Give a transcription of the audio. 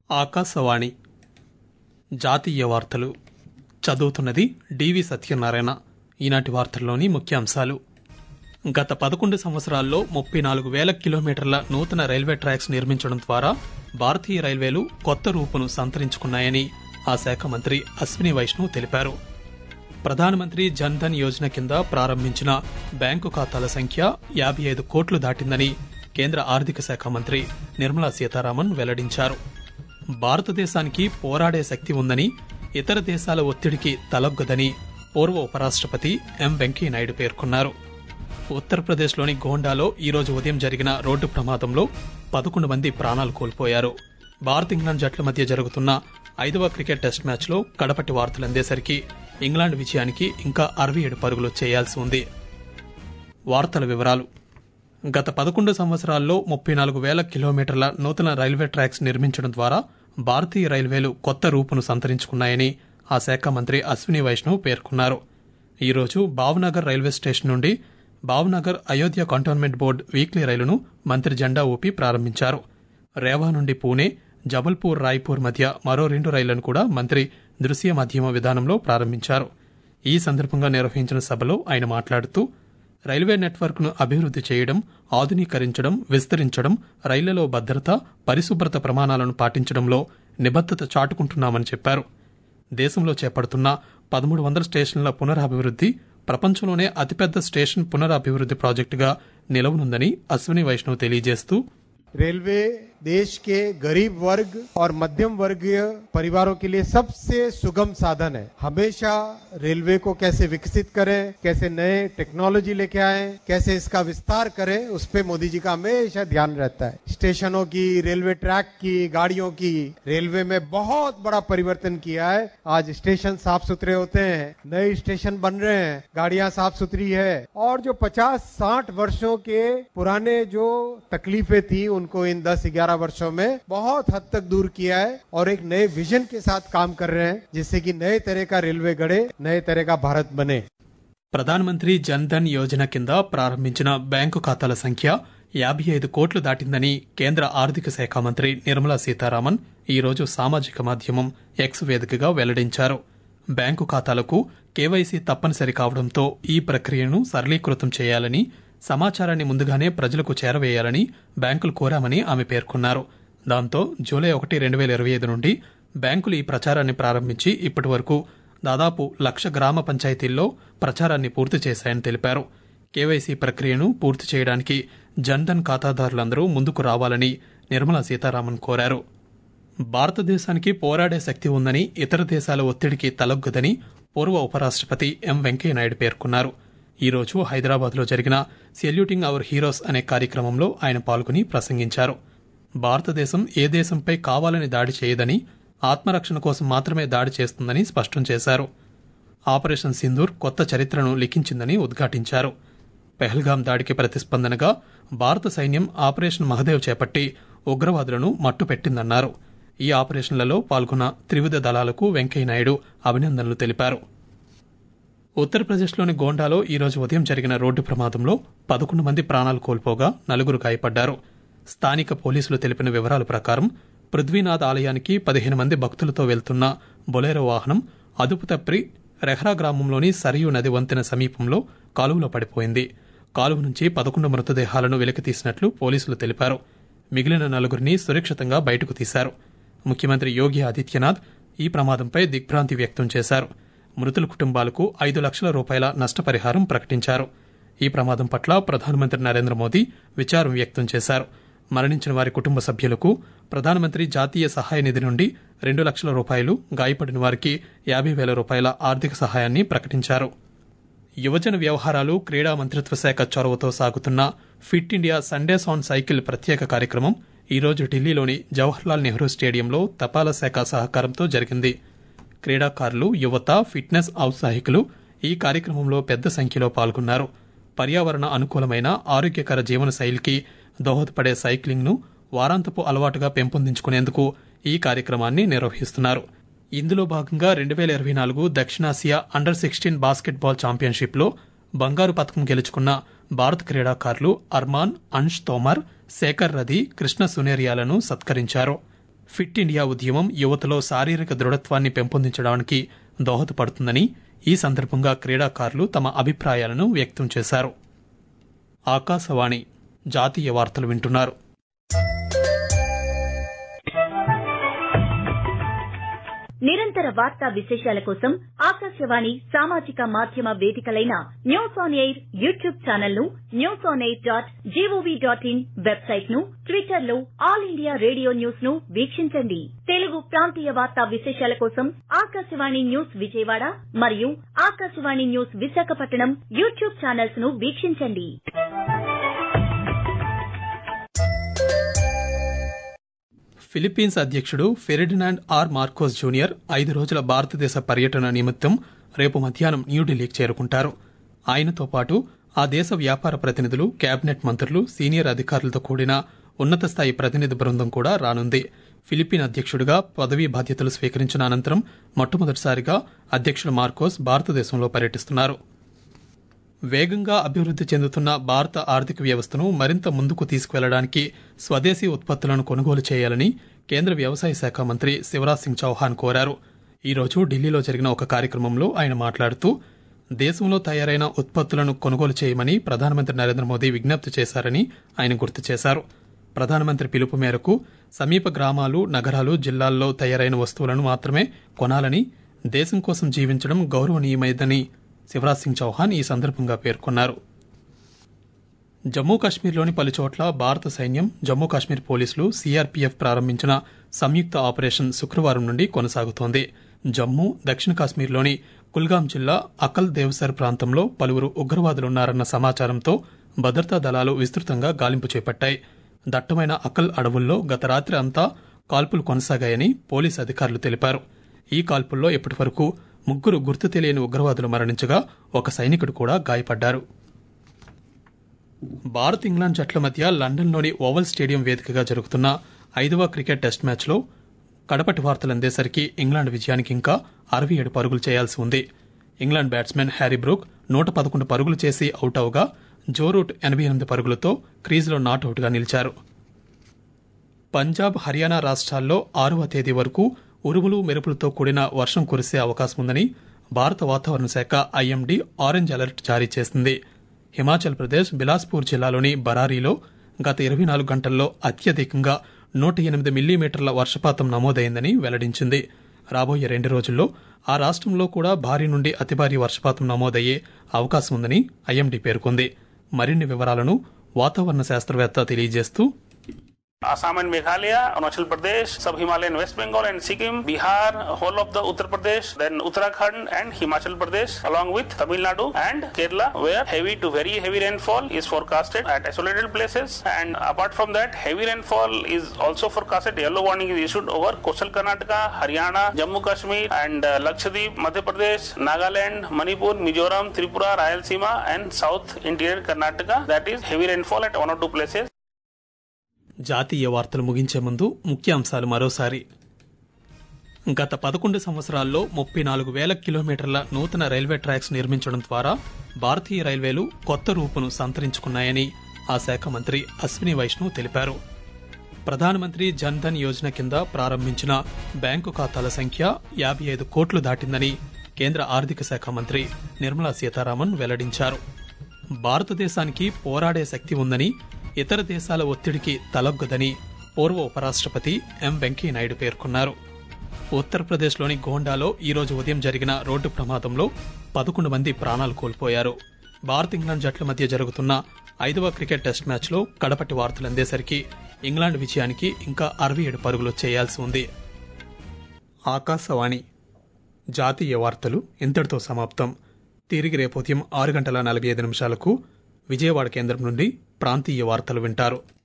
ఆకాశవాణి జాతీయ వార్తలు చదువుతున్నది డివి సత్యనారాయణ ఈనాటి వార్తల్లోని ముఖ్యాంశాలు గత పదకొండు సంవత్సరాల్లో ముప్పై నాలుగు వేల కిలోమీటర్ల నూతన రైల్వే ట్రాక్స్ నిర్మించడం ద్వారా భారతీయ రైల్వేలు కొత్త రూపును సంతరించుకున్నాయని ఆ శాఖ మంత్రి అశ్విని వైష్ణవ్ తెలిపారు ప్రధానమంత్రి జన్ ధన్ యోజన కింద ప్రారంభించిన బ్యాంకు ఖాతాల సంఖ్య యాభై ఐదు కోట్లు దాటిందని కేంద్ర ఆర్థిక శాఖ మంత్రి నిర్మలా సీతారామన్ వెల్లడించారు భారతదేశానికి పోరాడే శక్తి ఉందని ఇతర దేశాల ఒత్తిడికి తలొగ్గదని పూర్వ ఉపరాష్ట్రపతి ఎం వెంకయ్యనాయుడు పేర్కొన్నారు ఉత్తరప్రదేశ్లోని గోండాలో ఈరోజు ఉదయం జరిగిన రోడ్డు ప్రమాదంలో పదకొండు మంది ప్రాణాలు కోల్పోయారు భారత్ ఇంగ్లాండ్ జట్ల మధ్య జరుగుతున్న ఐదవ క్రికెట్ టెస్ట్ మ్యాచ్లో కడపటి వార్తలు అందేసరికి ఇంగ్లాండ్ విజయానికి ఇంకా అరవై ఏడు పరుగులు చేయాల్సి ఉంది వార్తల వివరాలు గత పదకొండు సంవత్సరాల్లో ముప్పై నాలుగు వేల కిలోమీటర్ల నూతన రైల్వే ట్రాక్స్ నిర్మించడం ద్వారా భారతీయ రైల్వేలు కొత్త రూపును సంతరించుకున్నాయని ఆ శాఖ మంత్రి అశ్విని వైష్ణవ్ పేర్కొన్నారు ఈరోజు భావనగర్ రైల్వే స్టేషన్ నుండి Bhavnagar Ayodhya cantonment board weekly రైలును మంత్రి జెండా ఊపి ప్రారంభించారు రేవా నుండి పూణే జబల్పూర్ రాయ్పూర్ మధ్య మరో రెండు రైళ్లను కూడా మంత్రి దృశ్య మాధ్యమ విధానంలో ప్రారంభించారు ఈ సందర్భంగా నిర్వహించిన సభలో ఆయన మాట్లాడుతూ రైల్వే నెట్వర్క్ ను అభివృద్ది చేయడం ఆధునీకరించడం విస్తరించడం రైళ్లలో భద్రత పరిశుభ్రత ప్రమాణాలను పాటించడంలో నిబద్దత చాటుకుంటున్నామని చెప్పారు దేశంలో చేపడుతున్న పదమూడు వందల స్టేషన్ల పునరాభివృద్ది ప్రపంచంలోనే అతిపెద్ద స్టేషన్ పునరాభివృద్ది ప్రాజెక్టుగా నిలవనుందని అశ్విని వైష్ణవ్ తెలియజేస్తూ रेलवे देश के गरीब वर्ग और मध्यम वर्गीय परिवारों के लिए सबसे सुगम साधन है हमेशा रेलवे को कैसे विकसित करें कैसे नए टेक्नोलॉजी लेके आए कैसे इसका विस्तार करें उस पे मोदी जी का हमेशा ध्यान रहता है स्टेशनों की रेलवे ट्रैक की गाड़ियों की रेलवे में बहुत बड़ा परिवर्तन किया है आज स्टेशन साफ सुथरे होते हैं नए स्टेशन बन रहे हैं गाड़ियां साफ सुथरी है और जो 50-60 वर्षों के पुराने जो तकलीफें थी उनको इन 10-11 वर्षों में बहुत हद तक दूर किया है और एक नए विजन के साथ काम कर रहे हैं जिससे कि नए तरह का रेलवे गढ़े नए तरह का भारत बने ప్రధానమంత్రి జన్ ధన్ యోజన కింద ప్రారంభించిన బ్యాంకు ఖాతాల సంఖ్య యాభై ఐదు కోట్లు దాటిందని కేంద్ర ఆర్థిక శాఖ మంత్రి నిర్మలా సీతారామన్ ఈరోజు సామాజిక మాధ్యమం ఎక్స్ వేదికగా వెల్లడించారు బ్యాంకు ఖాతాలకు కేవైసీ తప్పనిసరి కావడంతో ఈ ప్రక్రియను సరళీకృతం చేయాలని సమాచారాన్ని ముందుగానే ప్రజలకు చేరవేయాలని బ్యాంకులు కోరామని ఆమె పేర్కొన్నారు దాంతో జూలై ఒకటి రెండు వేల ఇరవై ఐదు నుండి బ్యాంకులు ఈ ప్రచారాన్ని ప్రారంభించి ఇప్పటి వరకు దాదాపు లక్ష గ్రామ పంచాయతీల్లో ప్రచారాన్ని పూర్తి చేశాయని తెలిపారు కేవైసీ ప్రక్రియను పూర్తి చేయడానికి జన్ధన్ ఖాతాదారులందరూ ముందుకు రావాలని నిర్మలా సీతారామన్ కోరారు భారతదేశానికి పోరాడే శక్తి ఉందని ఇతర దేశాల ఒత్తిడికి తలొగ్గదని పూర్వ ఉపరాష్ట్రపతి ఎం వెంకయ్యనాయుడు పేర్కొన్నారు ఈరోజు హైదరాబాద్లో జరిగిన సెల్యూటింగ్ అవర్ హీరోస్ అనే కార్యక్రమంలో ఆయన పాల్గొని ప్రసంగించారు భారతదేశం ఏ దేశంపై కావాలని దాడి చేయదని ఆత్మరక్షణ కోసం మాత్రమే దాడి చేస్తుందని స్పష్టం చేశారు ఆపరేషన్ సింధూర్ కొత్త చరిత్రను లిఖించిందని ఉద్ఘాటించారు పెహల్గాం దాడికి ప్రతిస్పందనగా భారత సైన్యం ఆపరేషన్ మహదేవ్ చేపట్టి ఉగ్రవాదులను మట్టుపెట్టిందన్నారు ఈ ఆపరేషన్లలో పాల్గొన్న త్రివిధ దళాలకు వెంకయ్యనాయుడు అభినందనలు తెలిపారు ఉత్తరప్రదేశ్లోని గోండాలో ఈరోజు ఉదయం జరిగిన రోడ్డు ప్రమాదంలో పదకొండు మంది ప్రాణాలు కోల్పోగా నలుగురు గాయపడ్డారు స్థానిక పోలీసులు తెలిపిన వివరాల ప్రకారం పృథ్వీనాథ్ ఆలయానికి పదిహేను మంది భక్తులతో వెళ్తున్న బొలేరో వాహనం అదుపు తప్పి రెహ్రా గ్రామంలోని సరియు నది వంతెన సమీపంలో కాలువలో పడిపోయింది కాలువ నుంచి పదకొండు మృతదేహాలను వెలికితీసినట్లు పోలీసులు తెలిపారు మిగిలిన నలుగురిని సురక్షితంగా బయటకు తీశారు ముఖ్యమంత్రి యోగి ఆదిత్యనాథ్ ఈ ప్రమాదంపై దిగ్భ్రాంతి వ్యక్తం చేశారు మృతుల కుటుంబాలకు ఐదు లక్షల రూపాయల నష్టపరిహారం ప్రకటించారు ఈ ప్రమాదం పట్ల ప్రధానమంత్రి నరేంద్ర మోదీ విచారం వ్యక్తం చేశారు మరణించిన వారి కుటుంబ సభ్యులకు ప్రధానమంత్రి జాతీయ సహాయ నిధి నుండి రెండు లక్షల రూపాయలు గాయపడిన వారికి యాభై వేల రూపాయల ఆర్థిక సహాయాన్ని ప్రకటించారు యువజన వ్యవహారాలు క్రీడా మంత్రిత్వ శాఖ చొరవతో సాగుతున్న fit India Sundays on cycle ప్రత్యేక కార్యక్రమం ఈరోజు ఢిల్లీలోని జవహర్లాల్ నెహ్రూ స్టేడియంలో తపాలా శాఖ సహకారంతో జరిగింది క్రీడాకారులు యువత ఫిట్నెస్ ఔత్సాహికులు ఈ కార్యక్రమంలో పెద్ద సంఖ్యలో పాల్గొన్నారు పర్యావరణ అనుకూలమైన ఆరోగ్యకర జీవన శైలికి దోహదపడే సైక్లింగ్ను వారాంతపు అలవాటుగా పెంపొందించుకునేందుకు ఈ కార్యక్రమాన్ని నిర్వహిస్తున్నారు ఇందులో భాగంగా రెండు వేల ఇరవై నాలుగు దక్షిణాసియా అండర్ సిక్స్టీన్ బాస్కెట్బాల్ ఛాంపియన్షిప్లో బంగారు పథకం గెలుచుకున్న భారత క్రీడాకారులు అర్మాన్ అంష్ తోమర్ శేఖర్ రది కృష్ణ సునేరియాలను సత్కరించారు ఫిట్ ఇండియా ఉద్యమం యువతలో శారీరక దృఢత్వాన్ని పెంపొందించడానికి దోహదపడుతుందని ఈ సందర్భంగా క్రీడాకారులు తమ అభిప్రాయాలను వ్యక్తం చేశారు ఆకాశవాణి జాతీయ వార్తలు వింటున్నారు నిరంతర వార్తా విశేషాల కోసం ఆకాశవాణి సామాజిక మాధ్యమ వేదికలైన news on air YouTube channel ను news on air dot GOV dot in website ను ట్విట్టర్ లో ఆల్ ఇండియా రేడియో న్యూస్ ను వీక్షించండి తెలుగు ప్రాంతీయ వార్తా విశేషాల కోసం ఆకాశవాణి న్యూస్ విజయవాడ మరియు Akashvani news Visakhapatnam YouTube channels ను వీక్షించండి ఫిలిప్పీన్స్ అధ్యక్షుడు ఫెర్డినాండ్ ఆర్ మార్కోస్ జూనియర్ ఐదు రోజుల భారతదేశ పర్యటన నిమిత్తం రేపు మధ్యాహ్నం న్యూఢిల్లీకి చేరుకుంటారు ఆయనతో పాటు ఆ దేశ వ్యాపార ప్రతినిధులు కేబినెట్ మంత్రులు సీనియర్ అధికారులతో కూడిన ఉన్నత స్థాయి ప్రతినిధి బృందం కూడా రానుంది ఫిలిప్పీన్ అధ్యక్షుడిగా పదవీ బాధ్యతలు స్వీకరించిన అనంతరం మొట్టమొదటిసారిగా అధ్యక్షుడు మార్కోస్ భారతదేశంలో పర్యటిస్తున్నారు వేగంగా అభివృద్ధి చెందుతున్న భారత ఆర్థిక వ్యవస్థను మరింత ముందుకు తీసుకువెళ్లడానికి స్వదేశీ ఉత్పత్తులను కొనుగోలు చేయాలని కేంద్ర వ్యవసాయ శాఖ మంత్రి శివరాజ్ సింగ్ చౌహాన్ కోరారు ఈ రోజు ఢిల్లీలో జరిగిన ఒక కార్యక్రమంలో ఆయన మాట్లాడుతూ దేశంలో తయారైన ఉత్పత్తులను కొనుగోలు చేయమని ప్రధానమంత్రి నరేంద్ర మోదీ విజ్ఞప్తి చేశారని ఆయన గుర్తు చేశారు ప్రధానమంత్రి పిలుపు మేరకు సమీప గ్రామాలు నగరాలు జిల్లాల్లో తయారైన వస్తువులను మాత్రమే కొనాలని దేశం కోసం జీవించడం గౌరవనీయమైందని శివరాజ్ సింగ్ చౌహాన్ ఈ సందర్భంగా పేర్కొన్నారు జమ్మూ కాశ్మీర్లోని పలుచోట్ల భారత సైన్యం జమ్మూ కాశ్మీర్ పోలీసులు సీఆర్పీఎఫ్ ప్రారంభించిన సంయుక్త ఆపరేషన్ శుక్రవారం నుండి కొనసాగుతోంది జమ్మూ దక్షిణ కాశ్మీర్లోని కుల్గాం జిల్లా అకల్ దేవ్సర్ ప్రాంతంలో పలువురు ఉగ్రవాదులున్నారన్న సమాచారంతో భద్రతా దళాలు విస్తృతంగా గాలింపు చేపట్టాయి దట్టమైన అకల్ అడవుల్లో గత రాత్రి అంతా కాల్పులు కొనసాగాయని పోలీసు అధికారులు తెలిపారు ఈ కాల్పుల్లో ఇప్పటివరకు ముగ్గురు గుర్తు తెలియని ఉగ్రవాదులు మరణించగా ఒక సైనికుడు కూడా గాయపడ్డారు భారత్ ఇంగ్లాండ్ జట్ల మధ్య లండన్లోని ఓవల్ స్టేడియం వేదికగా జరుగుతున్న ఐదవ క్రికెట్ టెస్ట్ మ్యాచ్లో కడపటి వార్తలు అందేసరికి ఇంగ్లాండ్ విజయానికి ఇంకా అరవై ఏడు పరుగులు చేయాల్సి ఉంది ఇంగ్లాండ్ బ్యాట్స్మెన్ హ్యారీ బ్రూక్ నూట పదకొండు పరుగులు చేసి అవుట్ అవగా జో రూట్ ఎనభై ఎనిమిది పరుగులతో క్రీజులో నాట్అవుట్గా నిలిచారు పంజాబ్ హర్యానా రాష్ట్రాల్లో ఆరవ తేదీ వరకు ఉరుములు మెరుపులతో కూడిన వర్షం కురిసే అవకాశం ఉందని భారత వాతావరణ శాఖ ఐఎండీ ఆరెంజ్ అలర్ట్ జారీ చేసింది హిమాచల్ ప్రదేశ్ బిలాస్పూర్ జిల్లాలోని బరారీలో గత ఇరవై నాలుగు గంటల్లో అత్యధికంగా నూట ఎనిమిది మిల్లీమీటర్ల వర్షపాతం నమోదైందని వెల్లడించింది రాబోయే రెండు రోజుల్లో ఆ రాష్ట్రంలో కూడా భారీ నుండి అతి భారీ వర్షపాతం నమోదయ్యే అవకాశం ఉందని ఐఎండీ పేర్కొంది మరిన్ని వివరాలను వాతావరణ శాస్త్రవేత్త తెలియజేస్తూ Assam and Meghalaya, Arunachal Pradesh, Sub Himalayan West Bengal and Sikkim, Bihar, whole of the Uttar Pradesh, then Uttarakhand and Himachal Pradesh, along with Tamil Nadu and Kerala, where heavy to very heavy rainfall is forecasted at isolated places. And apart from that, heavy rainfall is also forecasted. Yellow warning is issued over coastal Karnataka, Haryana, Jammu Kashmir, and uh, Lakshadweep, Madhya Pradesh, Nagaland, Manipur, Mizoram, Tripura, Rayalaseema, and South Interior Karnataka. That is heavy rainfall at one or two places. జాతీయ వార్తలు ముగించే ముందు ముఖ్యాంశాలు మరోసారి గత పదకొండు సంవత్సరాల్లో ముప్పై నాలుగు వేల కిలోమీటర్ల నూతన రైల్వే ట్రాక్స్ నిర్మించడం ద్వారా భారతీయ రైల్వేలు కొత్త రూపును సంతరించుకున్నాయని ఆ శాఖ మంత్రి అశ్విని వైష్ణవ్ తెలిపారు ప్రధానమంత్రి జన్ ధన్ యోజన కింద ప్రారంభించిన బ్యాంకు ఖాతాల సంఖ్య యాభై ఐదు కోట్లు దాటిందని కేంద్ర ఆర్థిక శాఖ మంత్రి నిర్మలా సీతారామన్ వెల్లడించారు భారతదేశానికి పోరాడే శక్తి ఉందని ఇతర దేశాల ఒత్తిడికి తలొగ్గదని పూర్వ ఉపరాష్ట్రపతి ఎం వెంకయ్యనాయుడు పేర్కొన్నారు ఉత్తరప్రదేశ్లోని గోండాలో ఈరోజు ఉదయం జరిగిన రోడ్డు ప్రమాదంలో పదకొండు మంది ప్రాణాలు కోల్పోయారు భారత్ ఇంగ్లాండ్ జట్ల మధ్య జరుగుతున్న ఐదవ క్రికెట్ టెస్ట్ మ్యాచ్లో కడపటి వార్తలు అందేసరికి ఇంగ్లాండ్ విజయానికి ఇంకా అరవై ఏడు పరుగులు చేయాల్సి ఉంది ఆకాశవాణి జాతీయ వార్తలు ఇంతటితో సమాప్తం తిరిగి రేపు ఉదయం ఆరు గంటల నలభై ఐదు నిమిషాలకు విజయవాడ కేంద్రం నుండి ప్రాంతీయ వార్తలు వింటారు